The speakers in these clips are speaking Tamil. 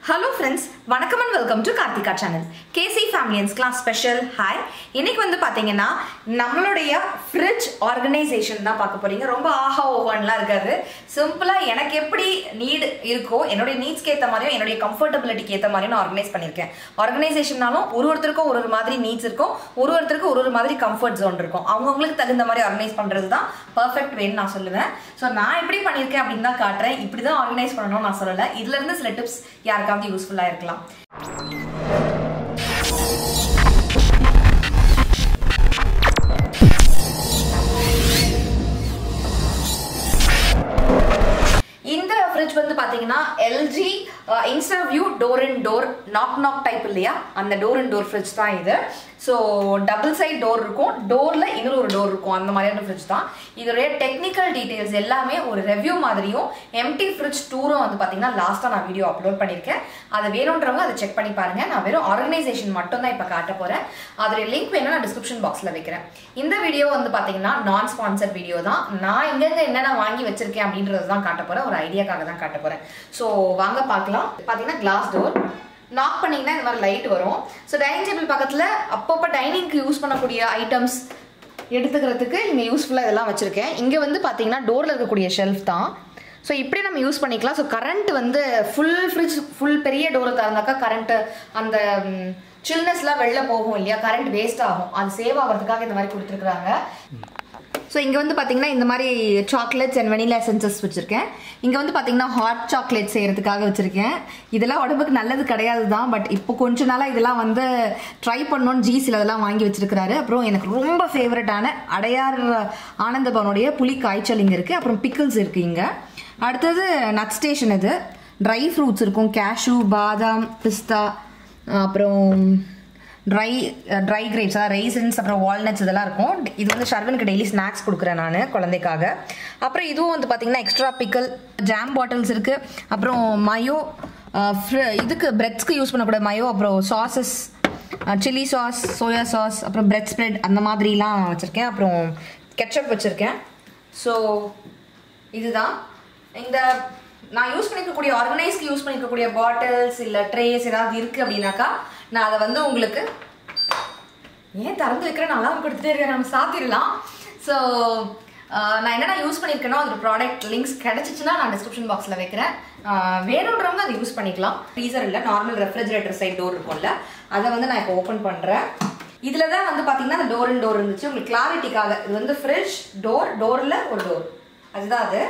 ஹலோ ஃப்ரெண்ட்ஸ் வணக்கம் and welcome to Karthika channel KC familians class special hi இன்னைக்கு வந்து பார்த்தீங்கன்னா நம்மளுடைய ஃப்ரிட்ஜ் ஆர்கனைசேஷன் தான் பார்க்க போறீங்க ரொம்ப ஆஹா ஓஹான்லாம் இருக்காது சிம்பிளாக எனக்கு எப்படி நீட் இருக்கோ என்னுடைய நீட்ஸ்க்கு ஏற்ற மாதிரியும் என்னுடைய கம்ஃபர்டபிலிட்டிக்கு ஏற்ற மாதிரியும் நான் ஆர்கனைஸ் பண்ணியிருக்கேன் ஆர்கனைசேஷன்னாலும் ஒரு ஒருத்தருக்கும் ஒரு ஒரு மாதிரி நீட்ஸ் இருக்கும் ஒரு ஒருத்தருக்கும் ஒரு ஒரு மாதிரி கம்ஃபர்ட் ஜோன் இருக்கும் அவங்கவுங்களுக்கு தகுந்த மாதிரி ஆர்கனைஸ் பண்ணுறது தான் பர்ஃபெக்ட் வேன்னு நான் சொல்லுவேன் ஸோ நான் எப்படி பண்ணியிருக்கேன் அப்படின்னு தான் காட்டுறேன் இப்படி தான் ஆர்கனைஸ் பண்ணணும்னு நான் சொல்லலை இதுலேருந்து சில டிப்ஸ் யாருக்காவது யூஸ்ஃபுல்லாக இருக்கலாம் இந்த ஃப்ரிட்ஜ் வந்து பாத்தீங்கன்னா LG InstaView door and door knock knock type இல்லையா அந்த டோர் அண்ட் டோர் ஃப்ரிட்ஜ் தான் இது ஸோ டபுள் சைட் டோர் இருக்கும் டோர்ல இன்னொரு ஒரு டோர் இருக்கும் அந்த மாதிரியான ஃப்ரிட்ஜ் தான் இதோடைய டெக்னிக்கல் டீடைல்ஸ் எல்லாமே ஒரு ரெவ்யூ மாதிரியும் எம்டி ஃப்ரிட்ஜ் டூரும் வந்து பாத்தீங்கன்னா லாஸ்ட்டாக நான் வீடியோ அப்லோட் பண்ணியிருக்கேன் அதை வேணுன்றவங்க அதை செக் பண்ணி பாருங்க நான் வெறும் ஆர்கனைசேஷன் மட்டும் தான் இப்போ காட்ட போறேன் அதோட லிங்க் வேணும் நான் டிஸ்கிரிப்ஷன் பாக்ஸில் வைக்கிறேன் இந்த வீடியோ வந்து பாத்தீங்கன்னா நான் ஸ்பான்சர் வீடியோ தான் நான் எங்கெங்க என்னென்ன வாங்கி வச்சிருக்கேன் அப்படின்றது தான் காட்ட போறேன் ஒரு ஐடியாக்காக தான் காட்ட போறேன் ஸோ வாங்க பார்க்கலாம் பார்த்தீங்கன்னா கிளாஸ் டோர் நாக் பண்ணீங்கன்னா இந்த மாதிரி லைட் வரும் ஸோ டைனிங் டேபிள் பக்கத்தில் அப்பப்போ டைனிங்க்கு யூஸ் பண்ணக்கூடிய ஐட்டம்ஸ் எடுத்துக்கிறதுக்கு இங்கே யூஸ்ஃபுல்லாக இதெல்லாம் வச்சுருக்கேன் இங்கே வந்து பார்த்தீங்கன்னா டோரில் இருக்கக்கூடிய ஷெல்ஃப் தான் ஸோ இப்படி நம்ம யூஸ் பண்ணிக்கலாம் ஸோ கரண்ட் வந்து ஃபுல் ஃப்ரிட்ஜ் ஃபுல் பெரிய டோரை திறந்தாக்கா கரண்ட்டு அந்த சில்னஸ்லாம் வெளில போகும் இல்லையா கரண்ட் வேஸ்ட் ஆகும் அது சேவ் ஆகிறதுக்காக இந்த மாதிரி கொடுத்துருக்குறாங்க ஸோ இங்கே வந்து பார்த்தீங்கன்னா இந்த மாதிரி சாக்லேட்ஸ் அண்ட் வெனிலா எசன்சஸ் வச்சுருக்கேன் இங்கே வந்து பார்த்தீங்கன்னா ஹாட் சாக்லேட் செய்கிறதுக்காக வச்சுருக்கேன் இதெல்லாம் உடம்புக்கு நல்லது கிடையாது தான் பட் இப்போ கொஞ்ச நாளாக இதெல்லாம் வந்து ட்ரை பண்ணணும்னு ஜீஸில் அதெல்லாம் வாங்கி வச்சிருக்கிறாரு அப்புறம் எனக்கு ரொம்ப ஃபேவரட்டான அடையார் ஆனந்த பவனுடைய புளி காய்ச்சல் இங்கே இருக்குது அப்புறம் பிக்கிள்ஸ் இருக்குது இங்கே அடுத்தது நட் ஸ்டேஷன் இது ட்ரை ஃப்ரூட்ஸ் இருக்கும் கேஷு பாதாம் பிஸ்தா அப்புறம் ட்ரை ட்ரை கிரேப்ஸ் அதாவது ரைசன்ஸ் அப்புறம் வால்நட்ஸ் இதெல்லாம் இருக்கும் இது வந்து ஷர்வனுக்கு டெய்லி ஸ்நாக்ஸ் கொடுக்குறேன் நான் குழந்தைக்காக அப்புறம் இதுவும் வந்து பார்த்தீங்கன்னா எக்ஸ்ட்ரா பிக்கல் ஜாம் பாட்டில்ஸ் இருக்குது அப்புறம் மயோ இதுக்கு பிரெட்ஸ்க்கு யூஸ் பண்ணக்கூடிய மயோ அப்புறம் sauces chilli sauce soya sauce அப்புறம் பிரெட் ஸ்ப்ரெட் அந்த மாதிரிலாம் வச்சுருக்கேன் அப்புறம் கெச்சப் வச்சுருக்கேன் ஸோ இதுதான் இந்த நான் யூஸ் பண்ணிக்கக்கூடிய ஆர்கனைஸ்க்கு யூஸ் பண்ணிக்கக்கூடிய பாட்டில்ஸ் இல்லை ட்ரேஸ் ஏதாவது இருக்குது அப்படின்னாக்கா நான் அதை வந்து உங்களுக்கு ஏன் திறந்து வைக்கிறேன் நல்லா கொடுத்துட்டே இருக்கேன் நம்ம சாத்திடலாம் ஸோ நான் என்னென்ன யூஸ் பண்ணியிருக்கேனோ அதோட ப்ராடக்ட் லிங்க்ஸ் கிடச்சிச்சுன்னா நான் டிஸ்கிரிப்ஷன் பாக்ஸில் வைக்கிறேன் வேணுன்றவங்க அதை யூஸ் பண்ணிக்கலாம் ஃப்ரீசர் இல்லை நார்மல் ரெஃப்ரிஜரேட்டர் சைட் டோர் இருக்கும்ல அதை வந்து நான் இப்போ ஓப்பன் பண்ணுறேன் இதில் தான் வந்து பார்த்தீங்கன்னா அந்த டோர் அண்ட் டோர் இருந்துச்சு உங்களுக்கு கிளாரிட்டிக்காக இது வந்து ஃப்ரிட்ஜ் டோர் டோரில் ஒரு டோர் அதுதான் அது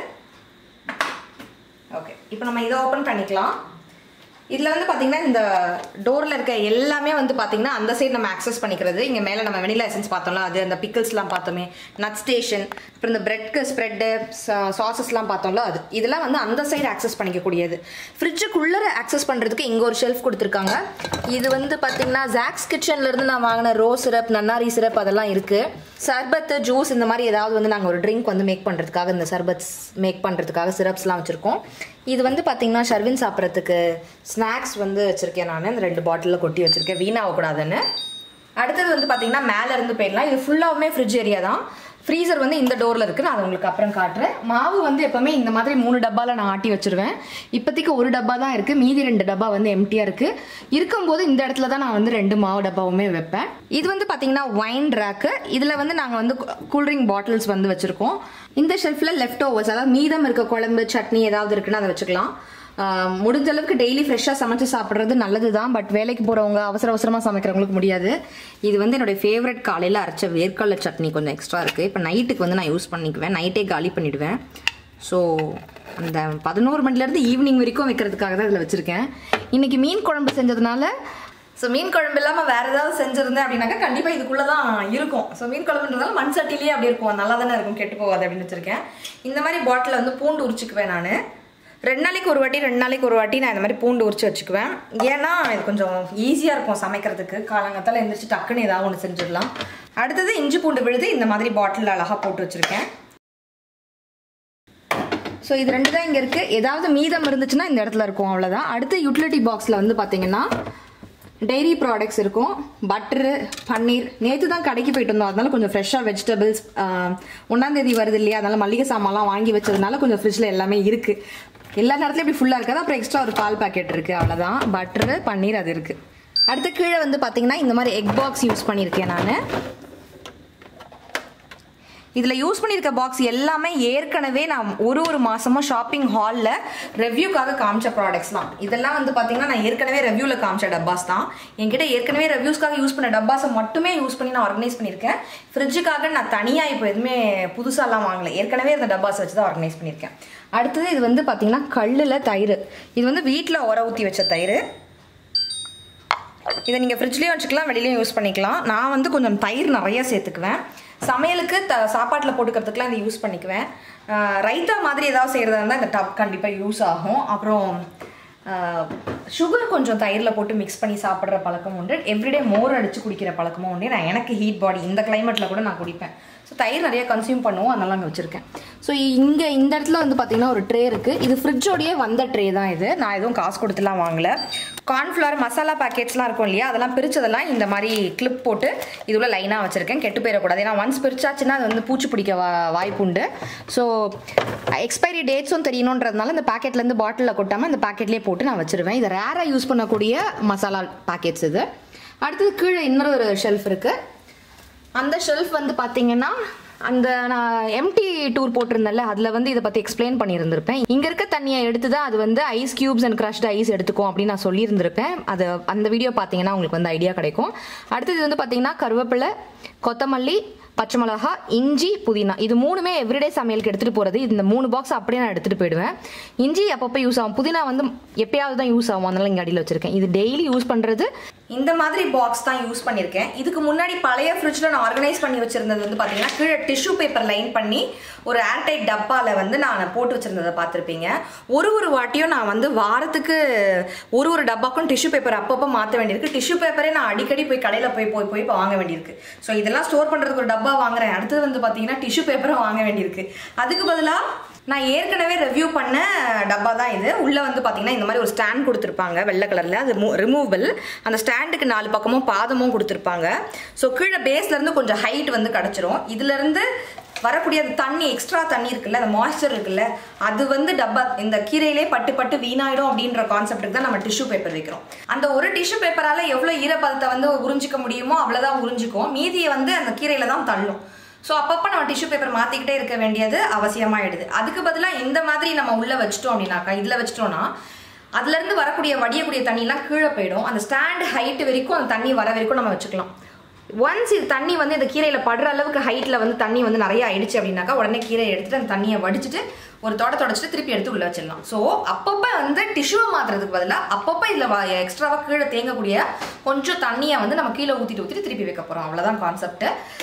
ஓகே இப்போ நம்ம இதை ஓப்பன் பண்ணிக்கலாம் இதில் வந்து பார்த்தீங்கன்னா இந்த டோரில் இருக்க எல்லாமே வந்து பார்த்தீங்கன்னா அந்த சைடு நம்ம ஆக்சஸ் பண்ணிக்கிறது இங்கே மேலே நம்ம வெனிலா எசன்ஸ் பார்த்தோம்ல அது அந்த பிக்கிள்ஸ்லாம் பார்த்தோமே நட் ஸ்டேஷன் அப்புறம் இந்த பிரெட்க்கு ஸ்ப்ரெட்டு சாசஸ்லாம் பார்த்தோம்ல அது இதெல்லாம் வந்து அந்த சைடு ஆக்சஸ் பண்ணிக்கக்கூடியது ஃப்ரிட்ஜுக்குள்ளே ஆக்சஸ் பண்ணுறதுக்கு இங்கே ஒரு ஷெல்ஃப் கொடுத்துருக்காங்க இது வந்து பார்த்தீங்கன்னா ஜாக்ஸ் கிச்சன்லேருந்து நான் வாங்கின ரோ சிரப் நன்னாரி சிரப் அதெல்லாம் இருக்குது சர்பத்து ஜூஸ் இந்த மாதிரி ஏதாவது வந்து நாங்கள் ஒரு ட்ரிங்க் வந்து மேக் பண்ணுறதுக்காக இந்த சர்பத்ஸ் மேக் பண்ணுறதுக்காக சிரப்ஸ்லாம் வச்சுருக்கோம் இது வந்து பார்த்தீங்கன்னா ஷர்வின் சாப்பிட்றதுக்கு ஸ்நாக்ஸ் வந்து வச்சுருக்கேன் நான் இந்த ரெண்டு பாட்டிலில் கொட்டி வச்சுருக்கேன் வீணாகக்கூடாதுன்னு அடுத்தது வந்து பார்த்தீங்கன்னா மேலே இருந்து போயிடலாம் இது ஃபுல்லாகவுமே ஃப்ரிட்ஜ் ஏரியா தான் ஃப்ரீசர் வந்து இந்த டோரில் இருக்குது நான் அதை உங்களுக்கு அப்புறம் காட்டுறேன் மாவு வந்து எப்போவுமே இந்த மாதிரி மூணு டப்பாவில் நான் ஆட்டி வச்சுருவேன் இப்போதைக்கு ஒரு டப்பா தான் இருக்குது மீதி ரெண்டு டப்பா வந்து எம்டியாக இருக்குது இருக்கும்போது இந்த இடத்துல தான் நான் வந்து ரெண்டு மாவு டப்பாவுமே வைப்பேன் இது வந்து பார்த்தீங்கன்னா ஒயின் ரேக்கு இதில் வந்து நாங்கள் வந்து கூல்ட்ரிங்க் பாட்டில்ஸ் வந்து வச்சுருக்கோம் இந்த ஷெல்ஃபில் லெஃப்ட் ஓவர்ஸ் அதாவது மீதம் இருக்க குழம்பு சட்னி ஏதாவது இருக்குன்னு அதை வச்சுக்கலாம் முடிஞ்ச அளவுக்கு டெய்லி ஃப்ரெஷ்ஷாக சமைச்சு சாப்பிட்றது நல்லது தான் பட் வேலைக்கு போகிறவங்க அவசர அவசரமாக சமைக்கிறவங்களுக்கு முடியாது இது வந்து என்னுடைய ஃபேவரட் காலையில் அரைச்ச வேர்க்கடலை சட்னி கொஞ்சம் எக்ஸ்ட்ரா இருக்குது இப்போ நைட்டுக்கு வந்து நான் யூஸ் பண்ணிக்குவேன் நைட்டே காலி பண்ணிவிடுவேன் ஸோ அந்த பதினோரு மணிலேருந்து ஈவினிங் வரைக்கும் வைக்கிறதுக்காக தான் இதில் வச்சுருக்கேன் இன்றைக்கி மீன் குழம்பு செஞ்சதுனால ஸோ மீன் குழம்பு இல்லாமல் வேறு ஏதாவது செஞ்சுருந்தேன் அப்படின்னாக்கா கண்டிப்பாக இதுக்குள்ளே தான் இருக்கும் ஸோ மீன் குழம்புன்றதால மண் சட்டிலேயே அப்படி இருக்கும் நல்லா தானே இருக்கும் கெட்டு போகாது அப்படின்னு வச்சுருக்கேன் இந்த மாதிரி பாட்டில் வந்து பூண்டு உரிச்சுக்குவேன் நான் ரெண்டு நாளைக்கு ஒரு வாட்டி ரெண்டு நாளைக்கு ஒரு வாட்டி நான் இந்த மாதிரி பூண்டு உரிச்சு வச்சுக்குவேன் ஏன்னா இது கொஞ்சம் ஈஸியாக இருக்கும் சமைக்கிறதுக்கு காலங்கத்தால் எழுந்திரிச்சு டக்குன்னு ஏதாவது ஒன்று செஞ்சிடலாம் அடுத்தது இஞ்சி பூண்டு விழுது இந்த மாதிரி பாட்டில் அழகாக போட்டு வச்சுருக்கேன் ஸோ இது ரெண்டு தான் இங்கே இருக்குது ஏதாவது மீதம் இருந்துச்சுன்னா இந்த இடத்துல இருக்கும் அவ்வளோதான் அடுத்து யூட்டிலிட்டி பாக்ஸில் வந்து பார்த்தீங்கன்னா டெய்ரி ப்ராடக்ட்ஸ் இருக்கும் பட்டரு பன்னீர் நேற்று தான் கடைக்கு போயிட்டு வந்தோம் அதனால கொஞ்சம் ஃப்ரெஷ்ஷாக வெஜிடபிள்ஸ் ஒன்றாந்தேதி வருது இல்லையா அதனால மளிகை சாமான்லாம் வாங்கி வச்சதுனால கொஞ்சம் ஃப்ரிட்ஜில் எல்லாமே இருக்குது எல்லா நேரத்துலையும் இப்படி ஃபுல்லாக இருக்காது அப்புறம் எக்ஸ்ட்ரா ஒரு பால் பாக்கெட் இருக்குது அவ்வளோதான் பட்டரு பன்னீர் அது இருக்குது அடுத்து கீழே வந்து பார்த்தீங்கன்னா இந்த மாதிரி எக் பாக்ஸ் யூஸ் பண்ணியிருக்கேன் நான் இதில் யூஸ் பண்ணியிருக்க பாக்ஸ் எல்லாமே ஏற்கனவே நான் ஒரு ஒரு மாதமும் ஷாப்பிங் ஹாலில் ரெவ்யூக்காக காமிச்ச ப்ராடக்ட்ஸ் தான் இதெல்லாம் வந்து பார்த்தீங்கன்னா நான் ஏற்கனவே ரெவ்யூவில் காமிச்ச டப்பாஸ் தான் என்கிட்ட ஏற்கனவே ரெவ்யூஸ்க்காக யூஸ் பண்ண டப்பாஸை மட்டுமே யூஸ் பண்ணி நான் ஆர்கனைஸ் பண்ணியிருக்கேன் ஃப்ரிட்ஜுக்காக நான் தனியாக இப்போ எதுவுமே புதுசாலாம் வாங்கலை ஏற்கனவே இந்த டப்பாஸ் வச்சு தான் ஆர்கனைஸ் பண்ணியிருக்கேன் அடுத்தது இது வந்து பார்த்தீங்கன்னா கல்லில் தயிர் இது வந்து வீட்டில் உர ஊற்றி வச்ச தயிர் இதை நீங்கள் ஃப்ரிட்ஜ்லேயும் வச்சுக்கலாம் வெளியிலையும் யூஸ் பண்ணிக்கலாம் நான் வந்து கொஞ்சம் தயிர் நிறைய சேர்த்துக்குவேன் சமையலுக்கு த சாப்பாட்டில் போட்டுக்கிறதுக்குலாம் இதை யூஸ் பண்ணிக்குவேன் அஹ் ரைத்தா மாதிரி ஏதாவது செய்கிறதா இருந்தால் இந்த டப் கண்டிப்பாக யூஸ் ஆகும் அப்புறம் சுகர் கொஞ்சம் தயிரில் போட்டு மிக்ஸ் பண்ணி சாப்பிட்ற பழக்கம் உண்டு எவ்ரிடே மோர் அடித்து குடிக்கிற பழக்கமும் உண்டு நான் எனக்கு ஹீட் பாடி இந்த கிளைமேட்டில் கூட நான் குடிப்பேன் ஸோ தயிர் நிறைய கன்சியூம் பண்ணுவோம் அதனால அங்கே வச்சுருக்கேன் ஸோ இங்கே இந்த இடத்துல வந்து பார்த்தீங்கன்னா ஒரு ட்ரே இருக்குது இது ஃப்ரிட்ஜோடையே வந்த ட்ரே தான் இது நான் எதுவும் காசு கொடுத்துலாம் வாங்கல கார்ன்ஃப்ளவர் மசாலா பேக்கெட்ஸ்லாம் இருக்கும் இல்லையா அதெல்லாம் பிரிச்சதெல்லாம் இந்த மாதிரி கிளிப் போட்டு இதுல லைனாக வச்சுருக்கேன் கெட்டு போயிடக்கூடாது ஏன்னா ஒன்ஸ் பிரிச்சாச்சுன்னா அது வந்து பூச்சி பிடிக்க வா வாய்ப்பு உண்டு ஸோ எக்ஸ்பைரி டேட்ஸும் தெரியணுன்றதுனால இந்த பேக்கெட்லேருந்து பாட்டிலில் கொட்டாமல் இந்த பேக்கெட்லேயே போட்டு நான் வச்சிருவேன் இதை ரேராக யூஸ் பண்ணக்கூடிய மசாலா பேக்கெட்ஸ் இது அடுத்தது கீழே இன்னொரு ஷெல்ஃப் இருக்குது அந்த ஷெல்ஃப் வந்து பார்த்தீங்கன்னா அந்த நான் எம்டி டூர் போட்டிருந்தேன்ல அதில் வந்து இதை பற்றி எக்ஸ்பிளைன் பண்ணியிருந்திருப்பேன் இங்கே இருக்க தண்ணியை எடுத்து தான் அது வந்து ice cubes and crushed ice எடுத்துக்கும் அப்படின்னு நான் சொல்லியிருந்திருப்பேன் அது அந்த வீடியோ பார்த்தீங்கன்னா உங்களுக்கு வந்து ஐடியா கிடைக்கும் அடுத்தது வந்து பார்த்தீங்கன்னா கருவேப்பிலை கொத்தமல்லி பச்சை மிளகா இஞ்சி புதினா இது மூணுமே எவ்ரிடே சமையலுக்கு எடுத்துகிட்டு போகிறது இந்த மூணு பாக்ஸ் அப்படியே நான் எடுத்துகிட்டு போயிடுவேன் இஞ்சி அப்பப்போ யூஸ் ஆகும் புதினா வந்து எப்பயாவது தான் யூஸ் ஆகும் அதனால இங்கே அடியில் வச்சிருக்கேன் இது டெய்லி யூஸ் பண்ணுறது இந்த மாதிரி பாக்ஸ் தான் யூஸ் பண்ணியிருக்கேன் இதுக்கு முன்னாடி பழைய ஃப்ரிட்ஜில் நான் ஆர்கனைஸ் பண்ணி வச்சிருந்தது வந்து பார்த்தீங்கன்னா கீழே டிஷ்யூ பேப்பர் லைன் பண்ணி ஒரு ஏர்டைட் டப்பாவில் வந்து நான் போட்டு வச்சிருந்ததை பார்த்துருப்பீங்க ஒரு ஒரு வாட்டியும் நான் வந்து வாரத்துக்கு ஒரு ஒரு டப்பாக்கும் டிஷ்யூ பேப்பர் அப்பப்போ மாற்ற வேண்டியிருக்கு டிஷ்யூ பேப்பரே நான் அடிக்கடி போய் கடையில் போய் போய் போய் வாங்க வேண்டியிருக்கு ஸோ இதெல்லாம் ஸ்டோர் பண்ணுறதுக்கு ஒரு டப்பா வாங்குறேன் அடுத்தது வந்து பார்த்தீங்கன்னா டிஷ்யூ பேப்பரும் வாங்க வேண்டியிருக்கு அதுக்கு பதிலாக நான் ஏற்கனவே ரிவ்யூ பண்ண டப்பா தான் இது உள்ளே வந்து பார்த்தீங்கன்னா இந்த மாதிரி ஒரு ஸ்டாண்ட் கொடுத்துருப்பாங்க வெள்ளை கலரில் அது ரிமூவபிள் அந்த ஸ்டாண்டுக்கு நாலு பக்கமும் பாதமும் கொடுத்துருப்பாங்க ஸோ கீழே பேஸ்லேருந்து கொஞ்சம் ஹைட் வந்து கிடச்சிரும் இதுலேருந்து வரக்கூடிய அந்த தண்ணி எக்ஸ்ட்ரா தண்ணி இருக்குல்ல அந்த மாய்ஸ்சர் இருக்குல்ல அது வந்து டப்பா இந்த கீரையிலே பட்டு பட்டு வீணாயிடும் அப்படின்ற கான்செப்ட்டுக்கு தான் நம்ம டிஷ்யூ பேப்பர் வைக்கிறோம் அந்த ஒரு டிஷ்யூ பேப்பரால் எவ்வளோ ஈரப்பதத்தை வந்து உறிஞ்சிக்க முடியுமோ அவ்வளோதான் உறிஞ்சிக்கும் மீதியை வந்து அந்த கீரையில தான் தள்ளும் ஸோ அப்பப்போ நம்ம டிஷ்யூ பேப்பர் மாற்றிக்கிட்டே இருக்க வேண்டியது அவசியமாயிடுது அதுக்கு பதிலாக இந்த மாதிரி நம்ம உள்ளே வச்சிட்டோம் அப்படின்னாக்கா இதில் வச்சிட்டோம்னா அதுலேருந்து வரக்கூடிய வடியக்கூடிய தண்ணிலாம் கீழே போயிடும் அந்த ஸ்டாண்ட் ஹைட் வரைக்கும் அந்த தண்ணி வர வரைக்கும் நம்ம வச்சுக்கலாம் ஒன்ஸ் இது தண்ணி வந்து இந்த கீரையில் படுற அளவுக்கு ஹைட்டில் வந்து தண்ணி வந்து நிறைய ஆயிடுச்சு அப்படின்னாக்கா உடனே கீரையை எடுத்துட்டு அந்த தண்ணியை வடிச்சிட்டு ஒரு தொட தொடச்சிட்டு திருப்பி எடுத்து உள்ள வச்சிடலாம் ஸோ அப்பப்போ வந்து டிஷ்யூவை மாற்றுறதுக்கு பதிலாக அப்பப்போ இதில் எக்ஸ்ட்ராவாக கீழே தேங்கக்கூடிய கொஞ்சம் தண்ணியை வந்து நம்ம கீழே ஊற்றிட்டு ஊற்றிட்டு திருப்பி வைக்க போகிறோம் அவ்வளோதான் கான்செப்ட்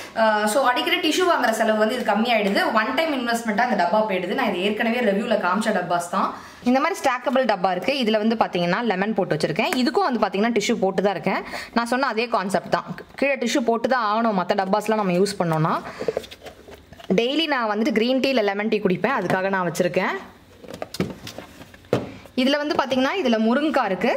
ஸோ அடிக்கடி டிஷ்யூ வாங்குற செலவு வந்து இது கம்மியாயிடுது ஒன் டைம் இன்வெஸ்ட்மெண்ட்டாக இந்த டப்பா போயிடுது நான் இது ஏற்கனவே ரிவ்யூவில் காமிச்ச டப்பாஸ் தான் இந்த மாதிரி ஸ்டாக்கபிள் டப்பா இருக்கு இதுல வந்து பாத்தீங்கன்னா லெமன் போட்டு வச்சிருக்கேன் இதுக்கும் வந்து பாத்தீங்கன்னா டிஷ்யூ போட்டு தான் இருக்கேன் நான் சொன்ன அதே கான்செப்ட் தான் கீழே டிஷ்யூ போட்டு தான் ஆகணும் மற்ற டப்பாஸ்லாம் நம்ம யூஸ் பண்ணோம்னா டெய்லி நான் வந்துட்டு க்ரீன் டீ இல்லை லெமன் டீ குடிப்பேன் அதுக்காக நான் வச்சிருக்கேன் இதுல வந்து பாத்தீங்கன்னா இதுல முருங்கைக்காய் இருக்கு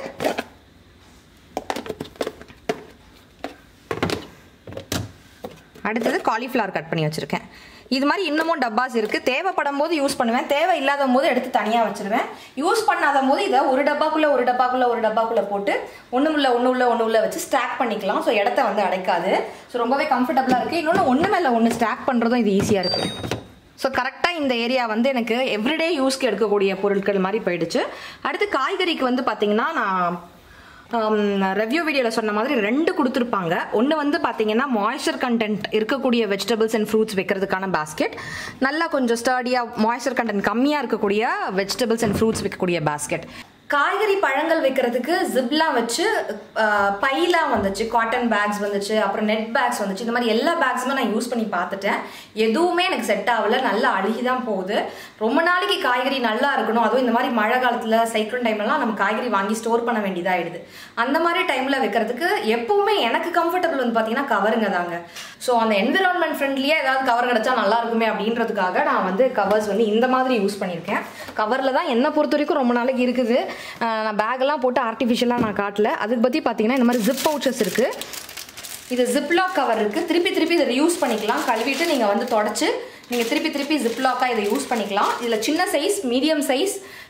அடுத்தது காலிஃப்ளவர் கட் பண்ணி வச்சுருக்கேன் இது மாதிரி இன்னமும் டப்பாஸ் இருக்குது தேவைப்படும் போது யூஸ் பண்ணுவேன் தேவை இல்லாத போது எடுத்து தனியாக வச்சுருவேன் யூஸ் பண்ணாத போது இதை ஒரு டப்பாக்குள்ளே ஒரு டப்பாக்குள்ளே ஒரு டப்பாக்குள்ளே போட்டு ஒன்று உள்ள ஒன்று உள்ள ஒன்று உள்ள வச்சு ஸ்டாக் பண்ணிக்கலாம் ஸோ இடத்த வந்து அடைக்காது ஸோ ரொம்பவே கம்ஃபர்டபுளாக இருக்குது இன்னொன்று ஒன்று மேலே ஒன்று ஸ்டாக் பண்ணுறதும் இது ஈஸியாக இருக்குது ஸோ கரெக்டாக இந்த ஏரியா வந்து எனக்கு எவ்ரிடே யூஸ்க்கு எடுக்கக்கூடிய பொருட்கள் மாதிரி போயிடுச்சு அடுத்து காய்கறிக்கு வந்து பார்த்தீங்கன்னா நான் ரெவ்யூ வீடியோவில் சொன்ன மாதிரி ரெண்டு கொடுத்துருப்பாங்க ஒன்று வந்து பார்த்தீங்கன்னா மாய்ஸ்சர் கண்டென்ட் இருக்கக்கூடிய வெஜிடபிள்ஸ் அண்ட் ஃப்ரூட்ஸ் வைக்கிறதுக்கான பாஸ்கெட் நல்லா கொஞ்சம் ஸ்டர்டியாக மாய்ஸ்சர் கண்டென்ட் கம்மியாக இருக்கக்கூடிய வெஜிடபிள்ஸ் அண்ட் ஃப்ரூட்ஸ் வைக்கக்கூடிய பாஸ்கெட் காய்கறி பழங்கள் வைக்கிறதுக்கு ஜிப்லாம் வச்சு அஹ், பைலாம் வந்துச்சு காட்டன் பேக்ஸ் வந்துச்சு அப்புறம் நெட் பேக்ஸ் வந்துச்சு இந்த மாதிரி எல்லா பேக்ஸுமே நான் யூஸ் பண்ணி பார்த்துட்டேன் எதுவுமே எனக்கு செட் ஆகல நல்லா அழுகி தான் போகுது ரொம்ப நாளைக்கு காய்கறி நல்லா இருக்கணும் அதுவும் இந்த மாதிரி மழை காலத்தில் சைக்ளோன் டைம்லாம் நம்ம காய்கறி வாங்கி ஸ்டோர் பண்ண வேண்டியதாகிடுது அந்த மாதிரி டைமில் வைக்கிறதுக்கு எப்பவுமே எனக்கு கம்ஃபர்டபுள் வந்து பார்த்தீங்கன்னா கவருங்க தாங்க ஸோ அந்த என்விரான்மெண்ட் ஃப்ரெண்ட்லியாக ஏதாவது கவர் கிடச்சா நல்லா இருக்குமே அப்படின்றதுக்காக நான் வந்து கவர்ஸ் வந்து இந்த மாதிரி யூஸ் பண்ணியிருக்கேன் கவரில் தான் என்னை பொறுத்த வரைக்கும் ரொம்ப நாளைக்கு இருக்குது அஹ் நான் பேக்கெல்லாம் போட்டு ஆர்டிஃபிஷியலாக நான் காட்டல அதுக்கு பற்றி பார்த்தீங்கன்னா இந்த மாதிரி ஜிப் பவுச்சஸ் இருக்குது இது ஜிப்லாக் கவர் இருக்குது திருப்பி திருப்பி இதை யூஸ் பண்ணிக்கலாம் கழுவிட்டு நீங்கள் வந்து தொடச்சி நீங்கள் திருப்பி திருப்பி ஜிப்லாக்காக இதை யூஸ் பண்ணிக்கலாம் இதில் சின்ன சைஸ் மீடியம் சைஸ்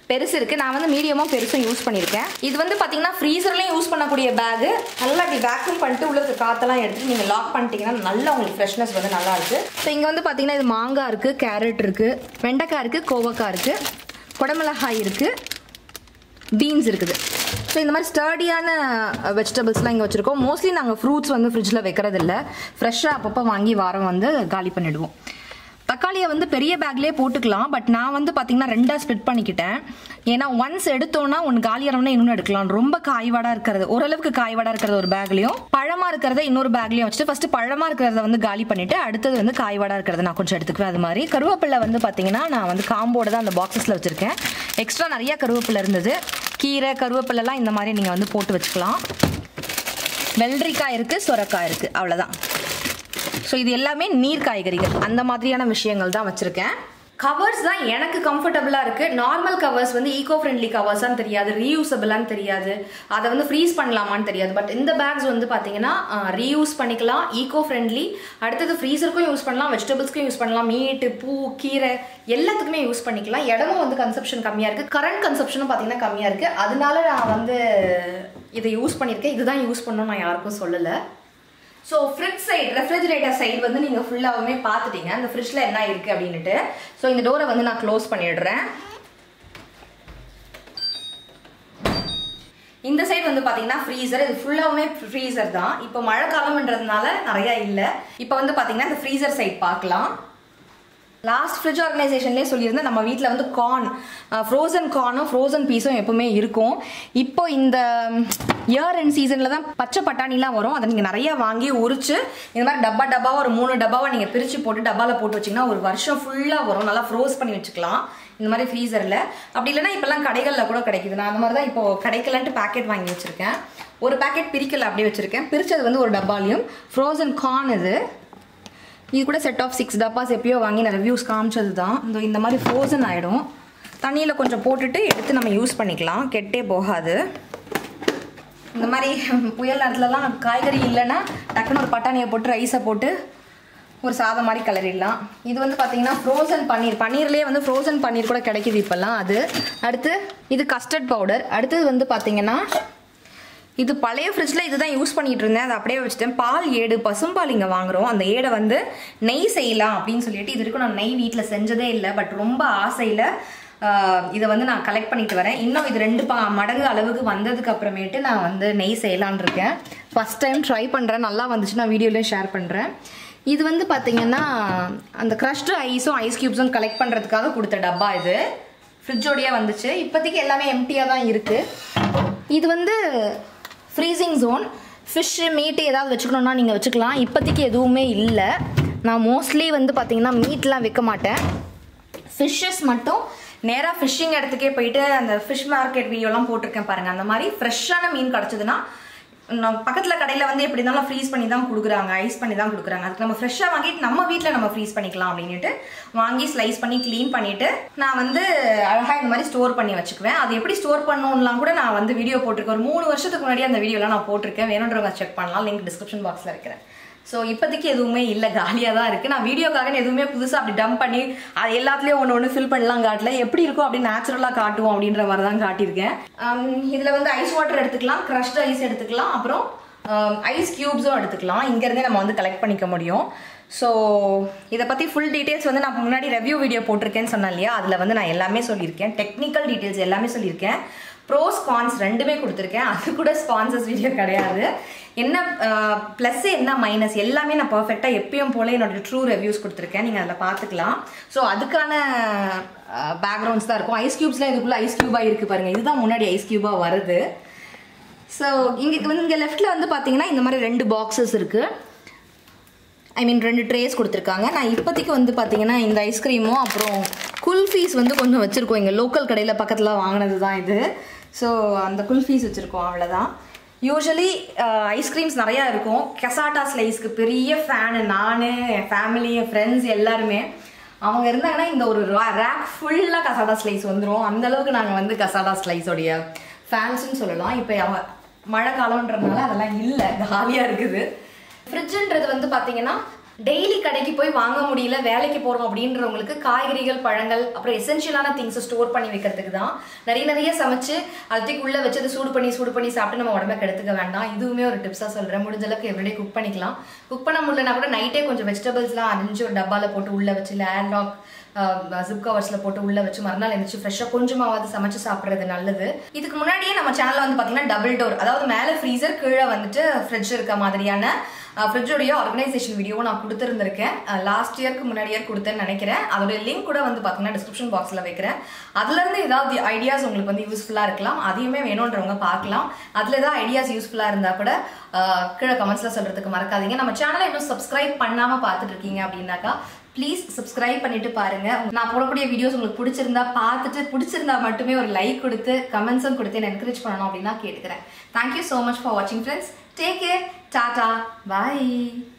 பெருசு இருக்குது நான் வந்து மீடியமும் பெருசும் யூஸ் பண்ணியிருக்கேன் இது வந்து பார்த்தீங்கன்னா ஃப்ரீசர்லேயும் யூஸ் பண்ணக்கூடிய பேகு நல்லா இப்படி வேக்யூம் பண்ணிட்டு உள்ள இருக்க காற்றெல்லாம் எடுத்துட்டு நீங்கள் லாக் பண்ணிட்டீங்கன்னா நல்லா உங்களுக்கு ஃப்ரெஷ்னஸ் வந்து நல்லா இருக்கு ஸோ இங்கே வந்து பார்த்தீங்கன்னா இது மாங்காய் இருக்குது கேரட் இருக்குது வெண்டைக்காய் இருக்குது கோவக்காய் இருக்குது குடமிளகாய் இருக்குது பீன்ஸ் இருக்குது ஸோ இந்த மாதிரி ஸ்டர்டியான வெஜிடபிள்ஸ்லாம் இங்கே வச்சுருக்கோம் மோஸ்ட்லி நாங்கள் ஃப்ரூட்ஸ் வந்து ஃப்ரிட்ஜில் வைக்கிறது இல்லை ஃப்ரெஷ்ஷாக அப்பப்போ வாங்கி வாரம் வந்து காலி பண்ணிடுவோம் தக்காளியை வந்து பெரிய பேக்லேயே போட்டுக்கலாம் பட் நான் வந்து பார்த்தீங்கன்னா ரெண்டாக ஸ்ப்ளிட் பண்ணிக்கிட்டேன் ஏன்னா ஒன்ஸ் எடுத்தோன்னா ஒன்று காலியானவொன்னே இன்னொன்று எடுக்கலாம் ரொம்ப காய்வாடாக இருக்கிறது ஓரளவுக்கு காய்வாடாக இருக்கிறது ஒரு பேக்லையும் பழமாக இருக்கிறத இன்னொரு பேக்லையும் வச்சுட்டு ஃபஸ்ட்டு பழமாக இருக்கிறத வந்து காலி பண்ணிவிட்டு அடுத்தது வந்து காய்வாடாக இருக்கிறத நான் கொஞ்சம் எடுத்துக்குவேன் அது மாதிரி கருவேப்பிலை வந்து பார்த்தீங்கன்னா நான் வந்து காம்போட தான் அந்த பாக்ஸஸில் வச்சுருக்கேன் எக்ஸ்ட்ரா நிறைய கருவேப்பிலை இருந்தது கீரை கருவேப்பிலெல்லாம் இந்த மாதிரி நீங்கள் வந்து போட்டு வச்சுக்கலாம் வெள்ளரிக்காய் இருக்குது சுரக்காய் இருக்குது அவ்வளோதான் ஸோ இது எல்லாமே நீர் காய்கறிகள் அந்த மாதிரியான விஷயங்கள் தான் வச்சுருக்கேன் கவர்ஸ் தான் எனக்கு கம்ஃபர்டபுளாக இருக்குது நார்மல் கவர்ஸ் வந்து ஈகோ ஃப்ரெண்ட்லி கவர்ஸான்னு தெரியாது ரீயூசபிளான்னு தெரியாது அதை வந்து ஃப்ரீஸ் பண்ணலாமான்னு தெரியாது பட் இந்த பேக்ஸ் வந்து பார்த்தீங்கன்னா ரீயூஸ் பண்ணிக்கலாம் ஈகோ ஃப்ரெண்ட்லி அடுத்தது ஃப்ரீசருக்கும் யூஸ் பண்ணலாம் வெஜிடபிள்ஸ்க்கும் யூஸ் பண்ணலாம் மீட்டு பூ கீரை எல்லாத்துக்குமே யூஸ் பண்ணிக்கலாம் இடமும் வந்து கன்சப்ஷன் கம்மியாக இருக்குது கரண்ட் கன்சப்ஷனும் பார்த்தீங்கன்னா கம்மியாக இருக்குது அதனால நான் வந்து இதை யூஸ் பண்ணியிருக்கேன் இதுதான் யூஸ் பண்ணணும்னு நான் யாருக்கும் சொல்லலை so fridge side refrigerator side வந்து நீங்கள் ஃபுல்லாகவுமே பார்த்துட்டீங்க அந்த ஃப்ரிட்ஜில் என்ன இருக்குது அப்படின்ட்டு ஸோ இந்த டோரை வந்து நான் க்ளோஸ் பண்ணிடுறேன் இந்த சைடு வந்து பார்த்தீங்கன்னா ஃப்ரீசர் இது ஃபுல்லாகவுமே ஃப்ரீசர் தான் இப்போ மழை காலம்ன்றதுனால நிறையா இல்லை இப்போ வந்து பார்த்தீங்கன்னா இந்த ஃப்ரீசர் சைடு பார்க்கலாம் லாஸ்ட் ஃப்ரிட்ஜ் ஆர்கனைசேஷன்லேயே சொல்லியிருந்தேன் நம்ம வீட்டில் வந்து கார்ன் ஃப்ரோசன் கார்னும் ஃப்ரோசன் பீஸும் எப்பவுமே இருக்கும் இப்போ இந்த இயர் அண்ட் சீசனில் தான் பச்சை பட்டாணிலாம் வரும் அதை நீங்கள் நிறையா வாங்கி உரிச்சு இந்த மாதிரி டப்பா டப்பாவாக ஒரு மூணு டப்பாவை நீங்கள் பிரித்து போட்டு டப்பாவில் போட்டு வச்சிங்கன்னா ஒரு வருஷம் ஃபுல்லாக வரும் நல்லா ஃப்ரோஸ் பண்ணி வச்சுக்கலாம் இந்த மாதிரி ஃப்ரீசரில் அப்படி இல்லைன்னா இப்போல்லாம் கடைகளில் கூட கிடைக்குது நான் அந்த மாதிரி தான் இப்போது கிடைக்கலன்ட்டு பேக்கெட் வாங்கி வச்சுருக்கேன் ஒரு பேக்கெட் பிரிக்கல அப்படியே வச்சுருக்கேன் பிரித்தது வந்து ஒரு டப்பாலையும் ஃப்ரோசன் கார்ன் இது இது கூட செட் ஆஃப் சிக்ஸ் டப்பாஸ் எப்பயோ வாங்கி நான் ரிவ்யூஸ் காமிச்சது தான் இந்த இந்த மாதிரி ஃப்ரோசன் ஆகிடும் தண்ணியில் கொஞ்சம் போட்டுட்டு எடுத்து நம்ம யூஸ் பண்ணிக்கலாம் கெட்டே போகாது இந்த மாதிரி புயல் நேரத்துலலாம் காய்கறி இல்லைன்னா டக்குன்னு ஒரு பட்டாணியை போட்டு ரைஸை போட்டு ஒரு சாதம் மாதிரி கிளறிடலாம் இது வந்து பார்த்தீங்கன்னா ஃப்ரோசன் பன்னீர் பன்னீர்லேயே வந்து ஃப்ரோசன் பன்னீர் கூட கிடைக்குது இப்போல்லாம் அது அடுத்து இது கஸ்டர்ட் பவுடர் அடுத்தது வந்து பார்த்தீங்கன்னா இது பழைய ஃப்ரிட்ஜில் இதுதான் யூஸ் பண்ணிட்டு இருந்தேன் அதை அப்படியே வச்சுட்டேன் பால் ஏடு பசும்பால் இங்கே வாங்குறோம் அந்த ஏடை வந்து நெய் செய்யலாம் அப்படின்னு சொல்லிட்டு இது வரைக்கும் நான் நெய் வீட்டில் செஞ்சதே இல்லை பட் ரொம்ப ஆசையில் இதை வந்து நான் கலெக்ட் பண்ணிட்டு வரேன் இன்னும் இது ரெண்டு பா மடங்கு அளவுக்கு வந்ததுக்கு அப்புறமேட்டு நான் வந்து நெய் செய்யலான் இருக்கேன் ஃபஸ்ட் டைம் ட்ரை பண்ணுறேன் நல்லா வந்துச்சு நான் வீடியோலேயும் ஷேர் பண்ணுறேன் இது வந்து பார்த்தீங்கன்னா அந்த க்ரஷ்டு ஐஸும் ஐஸ் க்யூப்ஸும் கலெக்ட் பண்ணுறதுக்காக கொடுத்த டப்பா இது ஃப்ரிட்ஜோடையே வந்துச்சு இப்போதைக்கு எல்லாமே எம்டியாக தான் இருக்குது இது வந்து ஃப்ரீசிங் ஜோன் ஃபிஷ்ஷு மீட்டு ஏதாவது வச்சுக்கணுன்னா நீங்கள் வச்சுக்கலாம் இப்போதைக்கு எதுவுமே இல்லை நான் மோஸ்ட்லி வந்து பார்த்தீங்கன்னா மீட்லாம் வைக்க மாட்டேன் ஃபிஷ்ஷஸ் மட்டும் நேராக ஃபிஷ்ஷிங் இடத்துக்கே போயிட்டு அந்த ஃபிஷ் மார்க்கெட் வீடியோலாம் போட்டிருக்கேன் பாருங்கள் அந்த மாதிரி ஃப்ரெஷ்ஷான மீன் கிடச்சதுன்னா நம்ம பக்கத்தில் கடையில் வந்து எப்படி இருந்தாலும் ஃப்ரீஸ் பண்ணி தான் கொடுக்குறாங்க ஐஸ் பண்ணி தான் கொடுக்குறாங்க அதுக்கு நம்ம ஃப்ரெஷ்ஷாக வாங்கிட்டு நம்ம வீட்டில் நம்ம ஃப்ரீஸ் பண்ணிக்கலாம் அப்படின்ட்டு வாங்கி ஸ்லைஸ் பண்ணி க்ளீன் பண்ணிவிட்டு நான் வந்து அழகாக இந்த மாதிரி ஸ்டோர் பண்ணி வச்சுக்குவேன் அது எப்படி ஸ்டோர் பண்ணணும்லாம் கூட நான் வந்து வீடியோ போட்டிருக்கேன் ஒரு மூணு வருஷத்துக்கு முன்னாடி அந்த வீடியோலாம் நான் போட்டிருக்கேன் வேணுன்றவங்க செக் பண்ணலாம் லிங்க் டிஸ்கிரிப்ஷன் பாக்ஸில் இருக்கிறேன் ஸோ இப்போதைக்கு எதுவுமே இல்லை காலியாக தான் இருக்குது நான் வீடியோக்காக எதுவுமே புதுசாக அப்படி டம்ப் பண்ணி அது எல்லாத்துலேயும் ஒன்று ஒன்று ஃபில் பண்ணலாம் காட்டல எப்படி இருக்கும் அப்படி நேச்சுரலாக காட்டுவோம் அப்படின்ற மாதிரி தான் காட்டியிருக்கேன் இதில் வந்து ஐஸ் வாட்டர் எடுத்துக்கலாம் க்ரஷ்டு ஐஸ் எடுத்துக்கலாம் அப்புறம் ஐஸ் க்யூப்ஸும் எடுத்துக்கலாம் இங்கேருந்தே நம்ம வந்து கலெக்ட் பண்ணிக்க முடியும் ஸோ இதை பற்றி ஃபுல் டீட்டெயில்ஸ் வந்து நான் முன்னாடி ரெவ்யூ வீடியோ போட்டிருக்கேன்னு சொன்னேன் இல்லையா அதில் வந்து நான் எல்லாமே சொல்லியிருக்கேன் டெக்னிக்கல் டீட்டெயில்ஸ் எல்லாமே சொல்லியிருக்கேன் ப்ரோஸ் கான்ஸ் ரெண்டுமே கொடுத்துருக்கேன் அது கூட ஸ்பான்சர்ஸ் வீடியோ கிடையாது என்ன ப்ளஸ் என்ன மைனஸ் எல்லாமே நான் பர்ஃபெக்டாக எப்பயும் போல என்னோட ட்ரூ ரிவ்யூஸ் கொடுத்துருக்கேன் நீங்கள் அதில் பார்த்துக்கலாம் ஸோ அதுக்கான பேக்ரவுண்ட்ஸ் தான் இருக்கும் ஐஸ் க்யூப்ஸ்லாம் இதுக்குள்ளே ஐஸ் க்யூபாக இருக்குது பாருங்கள் இதுதான் முன்னாடி ஐஸ் க்யூபாக வருது ஸோ இங்கே வந்து இங்கே லெஃப்ட்டில் வந்து பார்த்தீங்கன்னா இந்த மாதிரி ரெண்டு பாக்ஸஸ் இருக்குது ஐ மீன் ரெண்டு ட்ரேஸ் கொடுத்துருக்காங்க நான் இப்போதைக்கு வந்து பார்த்தீங்கன்னா இந்த ஐஸ்கிரீமும் அப்புறம் குல்ஃபீஸ் வந்து கொஞ்சம் வச்சுருக்கோம் இங்கே லோக்கல் கடையில் பக்கத்தில் வாங்கினது தான் இது ஸோ அந்த குல்ஃபீஸ் வச்சுருக்கோம் அவ்வளோதான் யூஸ்வலி ஐஸ்கிரீம்ஸ் நிறையா இருக்கும் கெசாட்டா ஸ்லைஸ்க்கு பெரிய ஃபேனு நான் என் ஃபேமிலி என் ஃப்ரெண்ட்ஸ் எல்லாருமே அவங்க இருந்தாங்கன்னா இந்த ஒரு ரேக் ஃபுல்லாக கசாடா ஸ்லைஸ் வந்துடும் அந்தளவுக்கு நாங்கள் வந்து கசாடா ஸ்லைஸோடைய ஃபேன்ஸ்னு சொல்லலாம் இப்போ அவங்க மழை காலம்ன்றதுனால அதெல்லாம் இல்லை காலியாக இருக்குது ஃப்ரிட்ஜுன்றது வந்து பார்த்தீங்கன்னா டெய்லி கடைக்கு போய் வாங்க முடியல வேலைக்கு போறோம் அப்படின்றவங்களுக்கு காய்கறிகள் பழங்கள் அப்புறம் எசென்ஷியலான திங்ஸ் ஸ்டோர் பண்ணி வைக்கிறதுக்கு தான் நிறைய நிறைய சமைச்சு அதுக்கு உள்ள வச்சு அதை சூடு பண்ணி சூடு பண்ணி சாப்பிட்டு நம்ம உடம்ப கெடுத்துக்க வேண்டாம் இதுவுமே ஒரு டிப்ஸா சொல்றேன் முடிஞ்ச அளவுக்கு எவ்ரிடே குக் பண்ணிக்கலாம் குக் பண்ண முடியலனா கூட நைட்டே கொஞ்சம் வெஜிடபிள்ஸ்லாம் அரிஞ்சு ஒரு டப்பால போட்டு உள்ள வச்சு இல்லை ஏர்லாக் ஜிப் கவர்ஸில் போட்டு உள்ள வச்சு மறுநாள் எழுந்திரிச்சு ஃப்ரெஷ்ஷாக கொஞ்சமாவது சமைச்சு சாப்பிட்றது நல்லது இதுக்கு முன்னாடியே நம்ம சேனலில் வந்து பார்த்தீங்கன்னா டபுள் டோர் அதாவது மேலே ஃப்ரீசர் கீழே வந்துட்டு ஃப்ரிட்ஜ் இருக்க மாதிரியான ஃப்ரிட்ஜோடைய ஆர்கனைசேஷன் வீடியோ நான் கொடுத்துருந்துருக்கேன் லாஸ்ட் இயர்க்கு முன்னாடி இயர் கொடுத்தேன்னு நினைக்கிறேன் அதோட லிங்க் கூட வந்து பார்த்தீங்கன்னா டிஸ்கிரிப்ஷன் பாக்ஸில் வைக்கிறேன் அதுலேருந்து ஏதாவது ஐடியாஸ் உங்களுக்கு வந்து யூஸ்ஃபுல்லாக இருக்கலாம் அதையுமே வேணுன்றவங்க பார்க்கலாம் அதில் ஏதாவது ஐடியாஸ் யூஸ்ஃபுல்லாக இருந்தால் கூட அஹ், கீழே கமெண்ட்ஸில் சொல்கிறதுக்கு மறக்காதீங்க நம்ம சேனலை இன்னும் சப்ஸ்கிரைப் பண்ணாமல் பார்த்துட்டு இருக்கீங்க அப்படின்னாக்கா ப்ளீஸ் சப்ஸ்கிரைப் பண்ணிட்டு பாருங்க நான் போடக்கூடிய வீடியோஸ் உங்களுக்கு பிடிச்சிருந்தா பார்த்துட்டு பிடிச்சிருந்தா மட்டுமே ஒரு லைக் கொடுத்து கமெண்ட்ஸும் கொடுத்து என்ன என்கரேஜ் பண்ணணும் அப்படின்னு நான் கேட்டுக்கிறேன் தேங்க்யூ ஸோ மச் ஃபார் வாட்சிங் ஃப்ரெண்ட்ஸ் டேக் கேர் டாடா பாய்